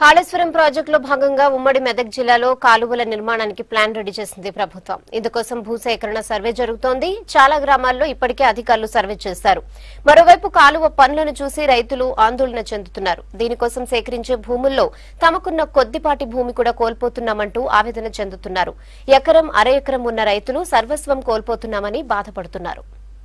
కాళేశ్వరం ప్రాజెక్టులో భాగంగా ఉమ్మడి మెదక్ జిల్లాలో కాలువల నిర్మాణానికి ప్లాన్ రెడీ చేసింది ప్రభుత్వం ఇందుకోసం భూసేకరణ సర్వే జరుగుతోంది చాలా గ్రామాల్లో ఇప్పటికే అధికారులు సర్వే చేశారు మరోవైపు కాలువ పనులను చూసి రైతులు ఆందోళన చెందుతున్నారు దీనికోసం సేకరించే భూముల్లో తమకున్న కొద్దిపాటి భూమి కూడా కోల్పోతున్నామంటూ ఆవేదన చెందుతున్నారు ఎకరం అర ఎకరం ఉన్న రైతులు సర్వస్వం కోల్పోతున్నామని బాధపడుతున్నారు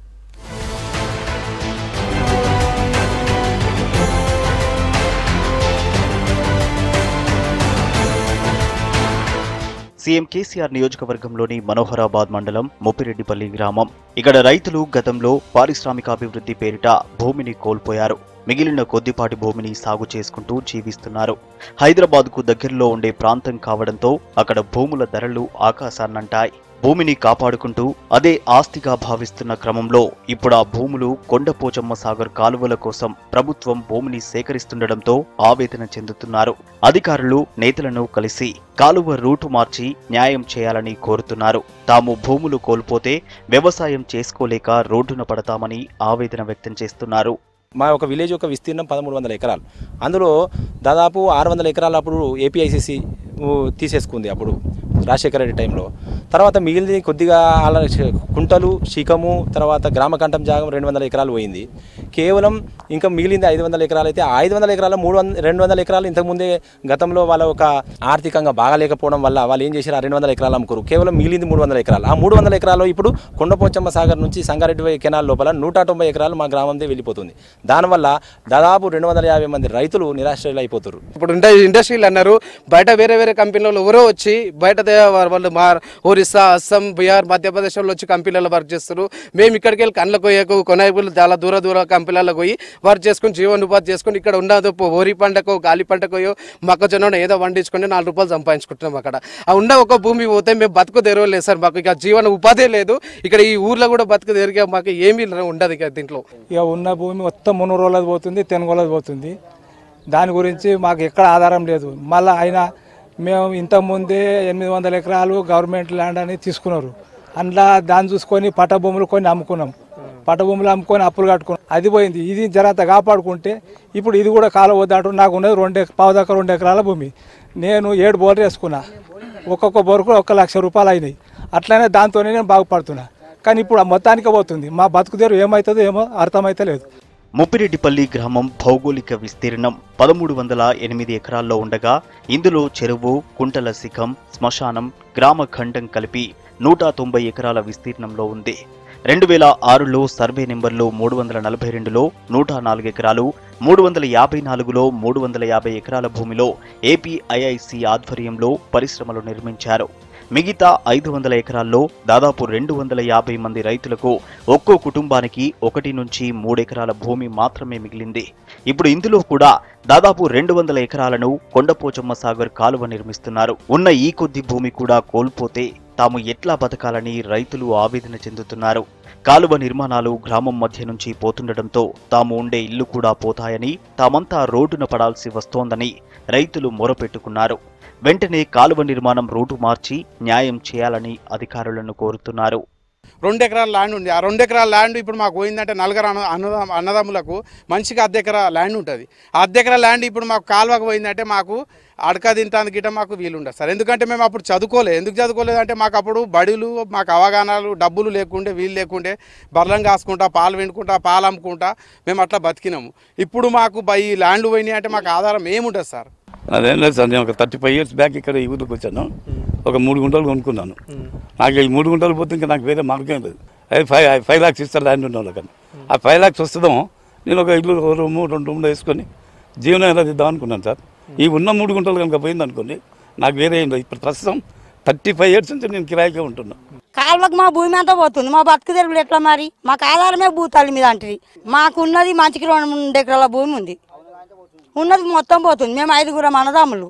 సీఎం కేసీఆర్ నియోజకవర్గంలోని మనోహరాబాద్ మండలం మొప్పిరెడ్డిపల్లి గ్రామం ఇక్కడ రైతులు గతంలో పారిశ్రామికాభివృద్ధి పేరిట భూమిని కోల్పోయారు మిగిలిన కొద్దిపాటి భూమిని సాగు చేసుకుంటూ జీవిస్తున్నారు హైదరాబాద్ కు దగ్గరలో ఉండే ప్రాంతం కావడంతో అక్కడ భూముల ధరలు ఆకాశాన్నంటాయి భూమిని కాపాడుకుంటూ అదే ఆస్తిగా భావిస్తున్న క్రమంలో ఇప్పుడు ఆ భూములు కొండపోచమ్మ సాగర్ కాలువల కోసం ప్రభుత్వం భూమిని సేకరిస్తుండటంతో ఆవేదన చెందుతున్నారు అధికారులు నేతలను కలిసి కాలువ రూటు మార్చి న్యాయం చేయాలని కోరుతున్నారు తాము భూములు కోల్పోతే వ్యవసాయం చేసుకోలేక రోడ్డున పడతామని ఆవేదన వ్యక్తం చేస్తున్నారు మా ఒక విలేజ్ యొక్క విస్తీర్ణం పదమూడు వందల ఎకరాలు అందులో దాదాపు ఆరు వందల ఎకరాలు అప్పుడు ఏపీఐసిసి తీసేసుకుంది అప్పుడు రాజశేఖర రెడ్డి టైంలో తర్వాత మిగిలింది కొద్దిగా అలా కుంటలు శిఖము తర్వాత గ్రామ కంఠం జాగం రెండు వందల ఎకరాలు పోయింది కేవలం ఇంకా మిగిలింది ఐదు వందల ఎకరాలు అయితే ఐదు వందల ఎకరాలు మూడు వంద రెండు వందల ఎకరాలు ఇంతకుముందే గతంలో వాళ్ళ ఒక ఆర్థికంగా బాగాలేకపోవడం వల్ల వాళ్ళు ఏం చేశారు ఆ రెండు వందల ఎకరాలు అమ్ముకోరు కేవలం మిగిలింది మూడు వందల ఎకరాలు ఆ మూడు వందల ఎకరాలు ఇప్పుడు కొండపోచమ్మ సాగర్ నుంచి సంగారెడ్డి కెనాల్ లోపల నూట తొంభై ఎకరాలు మా గ్రామందే వెళ్ళిపోతుంది దానివల్ల దాదాపు రెండు వందల యాభై మంది రైతులు నిరాశ్రయులు అయిపోతారు ఇప్పుడు ఇండ ఇండస్ట్రీలు అన్నారు బయట వేరే వేరే కంపెనీలు ఎవరో వచ్చి బయట దే- వాళ్ళు మా ఒరిస్సా అస్సాం బీహార్ మధ్యప్రదేశ్లో వచ్చి కంపెనీలలో వర్క్ చేస్తారు మేము ఇక్కడికి వెళ్ళి కండ్లకు పోయకు కొనాయిపులు చాలా దూర దూర కంపెనీలలో పోయి వర్క్ చేసుకుని జీవనోపాధి చేసుకుని ఇక్కడ ఉండదు వరి పంటకో గాలి పంటకో మొక్కజొన్న ఏదో వండించుకొని నాలుగు రూపాయలు సంపాదించుకుంటున్నాం అక్కడ ఆ ఉన్న ఒక భూమి పోతే మేము బతుకు తెరవలేదు సార్ మాకు ఇక జీవన ఉపాధి లేదు ఇక్కడ ఈ ఊర్లో కూడా బతుకు తెరిగే మాకు ఏమీ ఉండదు ఇక దీంట్లో ఇక ఉన్న భూమి మొత్తం మున్నూరు రోజులది పోతుంది తెనుగోలది పోతుంది దాని గురించి మాకు ఎక్కడ ఆధారం లేదు మళ్ళీ అయినా మేము ఇంతకుముందే ఎనిమిది వందల ఎకరాలు గవర్నమెంట్ ల్యాండ్ అని తీసుకున్నారు అందులో దాన్ని చూసుకొని పట్ట భూములు కొన్ని అమ్ముకున్నాం పట్ట భూములు అమ్ముకొని అప్పులు కట్టుకున్నాం అది పోయింది ఇది జరంత కాపాడుకుంటే ఇప్పుడు ఇది కూడా కాలం వద్దంటూ నాకు ఉన్నది రెండు ఎక- పావు దాకా రెండు ఎకరాల భూమి నేను ఏడు బోర్లు వేసుకున్నా ఒక్కొక్క బోరుకు ఒక లక్ష రూపాయలు అయినాయి అట్లనే దాంతోనే నేను బాగుపడుతున్నా కానీ ఇప్పుడు ఆ మొత్తానికి పోతుంది మా బతుకుదేరు ఏమవుతుందో ఏమో అర్థమైతలేదు ముప్పిరెడ్డిపల్లి గ్రామం భౌగోళిక విస్తీర్ణం పదమూడు వందల ఎనిమిది ఎకరాల్లో ఉండగా ఇందులో చెరువు కుంటల శిఖం శ్మశానం గ్రామ ఖండం కలిపి నూట తొంభై ఎకరాల విస్తీర్ణంలో ఉంది రెండు వేల ఆరులో సర్వే నెంబర్లో మూడు వందల నలభై రెండులో నూట నాలుగు ఎకరాలు మూడు వందల యాభై నాలుగులో మూడు వందల యాభై ఎకరాల భూమిలో ఏపీఐఐసి ఆధ్వర్యంలో పరిశ్రమలు నిర్మించారు మిగతా ఐదు వందల ఎకరాల్లో దాదాపు రెండు వందల యాభై మంది రైతులకు ఒక్కో కుటుంబానికి ఒకటి నుంచి మూడు ఎకరాల భూమి మాత్రమే మిగిలింది ఇప్పుడు ఇందులో కూడా దాదాపు రెండు వందల ఎకరాలను కొండపోచమ్మ సాగర్ కాలువ నిర్మిస్తున్నారు ఉన్న ఈ కొద్ది భూమి కూడా కోల్పోతే తాము ఎట్లా బతకాలని రైతులు ఆవేదన చెందుతున్నారు కాలువ నిర్మాణాలు గ్రామం మధ్య నుంచి పోతుండటంతో తాము ఉండే ఇల్లు కూడా పోతాయని తామంతా రోడ్డున పడాల్సి వస్తోందని రైతులు మొరపెట్టుకున్నారు వెంటనే కాలువ నిర్మాణం రూటు మార్చి న్యాయం చేయాలని అధికారులను కోరుతున్నారు రెండు ఎకరాల ల్యాండ్ ఉంది ఆ రెండు ఎకరాల ల్యాండ్ ఇప్పుడు మాకు పోయిందంటే నలుగురు అన్న అన్నదమ్ అన్నదమ్ములకు మంచిగా అర్ధ ఎకరా ల్యాండ్ ఉంటుంది ఆ అర్ధ ఎకరా ల్యాండ్ ఇప్పుడు మాకు కాలువకు పోయిందంటే మాకు అడక తింటానికి గిట్ట మాకు వీలు ఉండదు సార్ ఎందుకంటే మేము అప్పుడు చదువుకోలేదు ఎందుకు చదువుకోలేదు అంటే మాకు అప్పుడు బడులు మాకు అవగాహనాలు డబ్బులు లేకుండే వీలు లేకుండే బర్లం కాసుకుంటా పాలు వెండుకుంటా పాలు అమ్ముకుంటా మేము అట్లా బతికినాము ఇప్పుడు మాకు బై ఈ ల్యాండ్ పోయినాయి అంటే మాకు ఆధారం ఏముంటుంది సార్ అదేం లేదు సార్ నేను ఒక థర్టీ ఫైవ్ ఇయర్స్ బ్యాక్ ఇక్కడ ఈ ఊరికి వచ్చాను ఒక మూడు గుంటలు కొనుక్కున్నాను నాకు ఈ మూడు గుంటలు పోతే ఇంకా నాకు వేరే మార్గం లేదు అది ఫైవ్ ఫైవ్ ల్యాక్స్ ఇస్తారు ల్యాండ్ ఉన్న వాళ్ళకని ఆ ఫైవ్ ల్యాక్స్ వస్తుందేమో నేను ఒక ఇల్లు ఒక రూము రెండు రూమ్లు వేసుకొని జీవనం ఎలా ఇద్దాం అనుకున్నాను సార్ ఈ ఉన్న మూడు గుంటలు కనుక పోయింది అనుకోండి నాకు వేరే ఏం లేదు ఇప్పుడు ప్రస్తుతం థర్టీ ఫైవ్ ఇయర్స్ నుంచి నేను కిరాయికే ఉంటున్నా కాలువకు మా భూమి అంతా పోతుంది మా బతుకు తెరువులు ఎట్లా మరి మాకు ఆధారమే భూతాల మీద అంటది మాకు ఉన్నది మంచికి రెండు ఎకరాల భూమి ఉంది ఉన్నది మొత్తం పోతుంది మేము ఐదుగురం అన్నదమ్ములు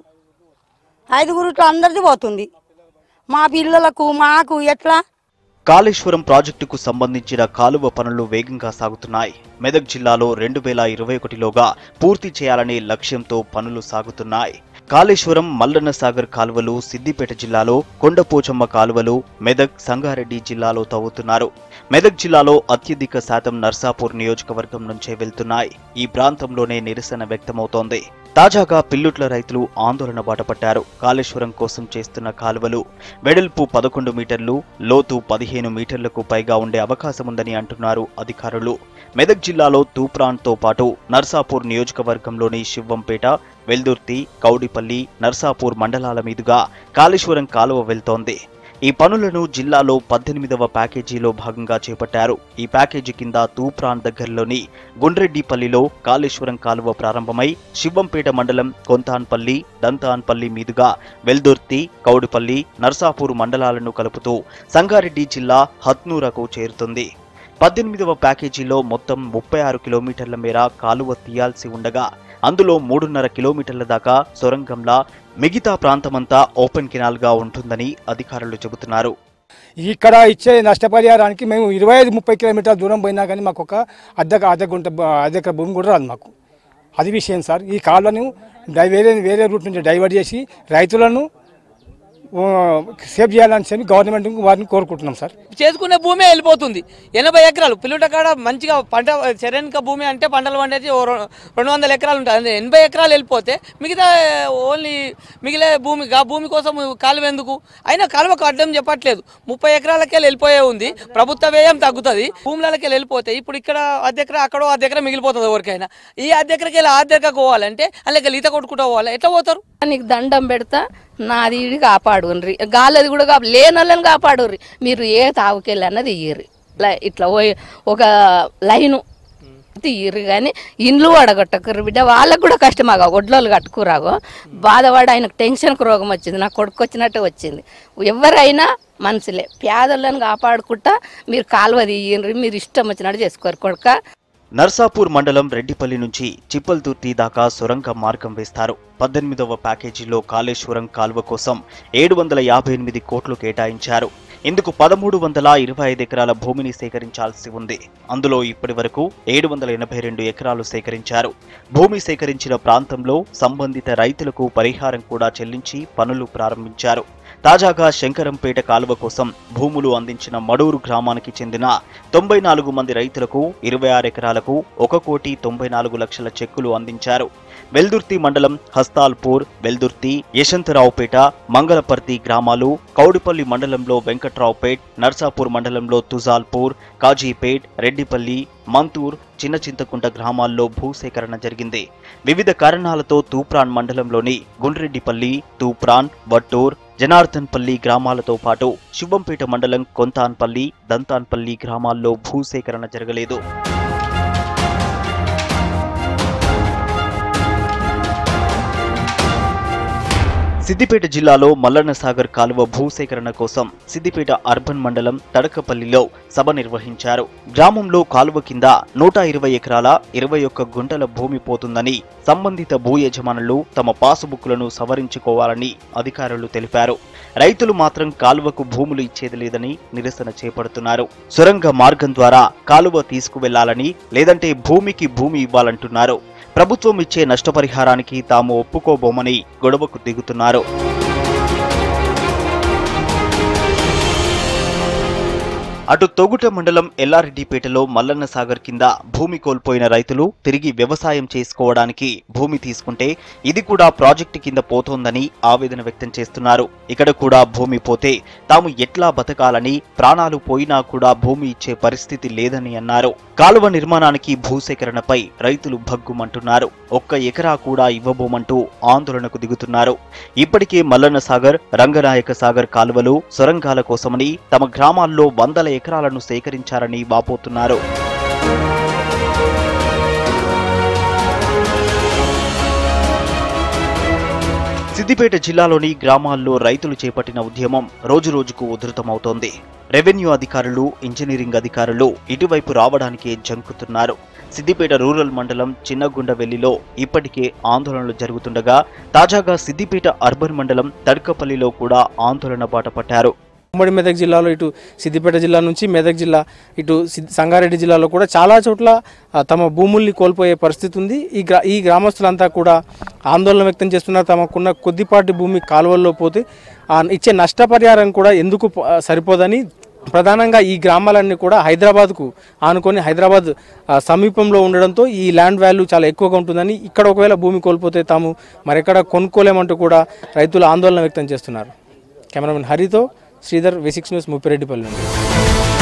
ఐదుగురు ఇట్లా అందరిది పోతుంది మా పిల్లలకు మాకు ఎట్లా కాళేశ్వరం ప్రాజెక్టుకు సంబంధించిన కాలువ పనులు వేగంగా సాగుతున్నాయి మెదక్ జిల్లాలో రెండు వేల ఇరవై ఒకటిలోగా పూర్తి చేయాలనే లక్ష్యంతో పనులు సాగుతున్నాయి కాళేశ్వరం మల్లన్న సాగర్ కాలువలు సిద్దిపేట జిల్లాలో కొండపోచమ్మ కాలువలు మెదక్ సంగారెడ్డి జిల్లాలో తవ్వుతున్నారు మెదక్ జిల్లాలో అత్యధిక శాతం నర్సాపూర్ నియోజకవర్గం నుంచే వెళ్తున్నాయి ఈ ప్రాంతంలోనే నిరసన వ్యక్తమవుతోంది తాజాగా పిల్లుట్ల రైతులు ఆందోళన బాటపట్టారు కాళేశ్వరం కోసం చేస్తున్న కాలువలు వెడల్పు పదకొండు మీటర్లు లోతు పదిహేను మీటర్లకు పైగా ఉండే అవకాశముందని అంటున్నారు అధికారులు మెదక్ జిల్లాలో తూప్రాన్తో పాటు నర్సాపూర్ నియోజకవర్గంలోని శివంపేట వెల్దుర్తి కౌడిపల్లి నర్సాపూర్ మండలాల మీదుగా కాళేశ్వరం కాలువ వెళ్తోంది ఈ పనులను జిల్లాలో పద్దెనిమిదవ ప్యాకేజీలో భాగంగా చేపట్టారు ఈ ప్యాకేజీ కింద తూప్రాన్ దగ్గరలోని గుండ్రెడ్డిపల్లిలో కాళేశ్వరం కాలువ ప్రారంభమై శివంపేట మండలం కొంతాన్పల్లి దంతాన్పల్లి మీదుగా వెల్దుర్తి కౌడిపల్లి నర్సాపూర్ మండలాలను కలుపుతూ సంగారెడ్డి జిల్లా హత్నూరకు చేరుతుంది పద్దెనిమిదవ ప్యాకేజీలో మొత్తం ముప్పై ఆరు కిలోమీటర్ల మేర కాలువ తీయాల్సి ఉండగా అందులో మూడున్నర కిలోమీటర్ల దాకా సొరంగంలా మిగతా ప్రాంతమంతా ఓపెన్ కెనాల్గా ఉంటుందని అధికారులు చెబుతున్నారు ఇక్కడ ఇచ్చే నష్టపరిహారానికి మేము ఇరవై ఐదు ముప్పై కిలోమీటర్ల దూరం పోయినా కానీ మాకు ఒక అద్దెక అద్దె గుంట అద్దెక భూమి కూడా రాదు మాకు అది విషయం సార్ ఈ కాళ్ళను డై వేరే వేరే రూట్ నుంచి డైవర్ట్ చేసి రైతులను ఆ, సేవ్ చేయాలని చెప్పి గవర్నమెంట్ వారిని కోరుకుంటున్నాం సార్ చేసుకునే భూమి వెళ్ళిపోతుంది ఎనభై ఎకరాలు పిల్లుట కాడ మంచిగా పంట చరణిక భూమి అంటే పంటలు పండేది ఓ రె- రెండు వందల ఎకరాలు ఉంటుంది అదే ఎనభై ఎకరాలు వెళ్ళిపోతే మిగతా ఓన్లీ మిగిలే భూమి ఆ భూమి కోసం కాలువ ఎందుకు అయినా కాలువకు అడ్డం చెప్పట్లేదు ముప్పై ఎకరాలకే వెళ్ళిపోయే ఉంది ప్రభుత్వ వ్యయం తగ్గుతుంది భూములకి వెళ్ళిపోతే ఇప్పుడు ఇక్కడ అద్దెకర అక్కడో అద్దెకర మిగిలిపోతుంది ఎవరికైనా ఈ అద్దెకరకి వెళ్ళి ఆ అద్దెకరకు పోవాలంటే అలాగే ఈత కొట్టుకుంటూ పోవాలి ఎట్లా పోతారు నీకు దండం పెడతా నాది ఈడి కాపాడుండ్రి గాలది కూడా కాపా లేనోళ్ళని కాపాడుర్రి మీరు ఏ తావుకెళ్ళి అన్నది ఇయ్యర్రి లై- ఇట్లా పోయి ఒక లైను తీయరు కానీ ఇండ్లు అడగొట్టకుర్రు బిడ్డ వాళ్ళకు కూడా కష్టమాగా ఒడ్లోళ్ళు కట్టుకురాగో బాధపడి ఆయనకు టెన్షన్కు రోగం వచ్చింది నాకు కొడుకు వచ్చినట్టు వచ్చింది ఎవరైనా మనుషులే పేదలను కాపాడుకుంటా మీరు కాలువ తీయండి మీరు ఇష్టం వచ్చినట్టు చేసుకోరు కొడుక నర్సాపూర్ మండలం రెడ్డిపల్లి నుంచి చిప్పల్దుర్తి దాకా సొరంగ మార్గం వేస్తారు పద్దెనిమిదవ ప్యాకేజీలో కాళేశ్వరం కాలువ కోసం ఏడు వందల యాభై ఎనిమిది కోట్లు కేటాయించారు ఇందుకు పదమూడు వందల ఇరవై ఐదు ఎకరాల భూమిని సేకరించాల్సి ఉంది అందులో ఇప్పటి వరకు ఏడు వందల ఎనభై రెండు ఎకరాలు సేకరించారు భూమి సేకరించిన ప్రాంతంలో సంబంధిత రైతులకు పరిహారం కూడా చెల్లించి పనులు ప్రారంభించారు తాజాగా శంకరంపేట కాలువ కోసం భూములు అందించిన మడూరు గ్రామానికి చెందిన తొంభై నాలుగు మంది రైతులకు ఇరవై ఆరు ఎకరాలకు ఒక కోటి తొంభై నాలుగు లక్షల చెక్కులు అందించారు వెల్దుర్తి మండలం హస్తాల్పూర్ వెల్దుర్తి యశంతరావుపేట మంగళపర్తి గ్రామాలు కౌడిపల్లి మండలంలో వెంకట్రావుపేట్ నర్సాపూర్ మండలంలో తుజాల్పూర్ కాజీపేట్ రెడ్డిపల్లి మంతూర్ చిన్న చింతకుంట గ్రామాల్లో భూసేకరణ జరిగింది వివిధ కారణాలతో తూప్రాన్ మండలంలోని గుండ్రెడ్డిపల్లి తూప్రాన్ వట్టూర్ జనార్దన్పల్లి గ్రామాలతో పాటు శివంపేట మండలం కొంతాన్పల్లి దంతాన్పల్లి గ్రామాల్లో భూసేకరణ జరగలేదు సిద్దిపేట జిల్లాలో మల్లన్న సాగర్ కాలువ భూసేకరణ కోసం సిద్దిపేట అర్బన్ మండలం తడకపల్లిలో సభ నిర్వహించారు గ్రామంలో కాలువ కింద నూట ఇరవై ఎకరాల ఇరవై ఒక్క గుంటల భూమి పోతుందని సంబంధిత భూ యజమానులు తమ పాసుబుక్లను సవరించుకోవాలని అధికారులు తెలిపారు రైతులు మాత్రం కాలువకు భూములు ఇచ్చేది లేదని నిరసన చేపడుతున్నారు సొరంగ మార్గం ద్వారా కాలువ తీసుకువెళ్లాలని లేదంటే భూమికి భూమి ఇవ్వాలంటున్నారు ప్రభుత్వం ఇచ్చే నష్టపరిహారానికి తాము ఒప్పుకోబోమని గొడవకు దిగుతున్నారు అటు తొగుట మండలం ఎల్లారెడ్డిపేటలో మల్లన్న సాగర్ కింద భూమి కోల్పోయిన రైతులు తిరిగి వ్యవసాయం చేసుకోవడానికి భూమి తీసుకుంటే ఇది కూడా ప్రాజెక్టు కింద పోతోందని ఆవేదన వ్యక్తం చేస్తున్నారు ఇక్కడ కూడా భూమి పోతే తాము ఎట్లా బతకాలని ప్రాణాలు పోయినా కూడా భూమి ఇచ్చే పరిస్థితి లేదని అన్నారు కాలువ నిర్మాణానికి భూసేకరణపై రైతులు భగ్గుమంటున్నారు ఒక్క ఎకరా కూడా ఇవ్వబోమంటూ ఆందోళనకు దిగుతున్నారు ఇప్పటికే మల్లన్న సాగర్ రంగనాయక సాగర్ కాలువలు సొరంగాల కోసమని తమ గ్రామాల్లో వందల ఎకరాలను సేకరించారని వాపోతున్నారు సిద్దిపేట జిల్లాలోని గ్రామాల్లో రైతులు చేపట్టిన ఉద్యమం రోజురోజుకు ఉధృతమవుతోంది రెవెన్యూ అధికారులు ఇంజనీరింగ్ అధికారులు ఇటువైపు రావడానికే జంకుతున్నారు సిద్దిపేట రూరల్ మండలం చిన్నగుండవెల్లిలో ఇప్పటికే ఆందోళనలు జరుగుతుండగా తాజాగా సిద్దిపేట అర్బన్ మండలం తడ్కపల్లిలో కూడా ఆందోళన బాట పట్టారు ఉమ్మడి మెదక్ జిల్లాలో ఇటు సిద్దిపేట జిల్లా నుంచి మెదక్ జిల్లా ఇటు సిద్- సంగారెడ్డి జిల్లాలో కూడా చాలా చోట్ల ఆ, తమ భూముల్ని కోల్పోయే పరిస్థితి ఉంది ఈ గ్రా ఈ గ్రామస్తులంతా కూడా ఆందోళన వ్యక్తం చేస్తున్నారు తమకున్న కొద్దిపాటి భూమి కాలువల్లో పోతే ఆ ఇచ్చే నష్టపరిహారం కూడా ఎందుకు ప- సరిపోదని ప్రధానంగా ఈ గ్రామాలన్నీ కూడా హైదరాబాద్కు ఆనుకొని హైదరాబాద్ ఆ, సమీపంలో ఉండడంతో ఈ ల్యాండ్ వాల్యూ చాలా ఎక్కువగా ఉంటుందని ఇక్కడ ఒకవేళ భూమి కోల్పోతే తాము మరెక్కడ కొనుక్కోలేమంటూ కూడా రైతులు ఆందోళన వ్యక్తం చేస్తున్నారు కెమెరామెన్ హరితో Sridhar V six news Muppireddypalli నుండి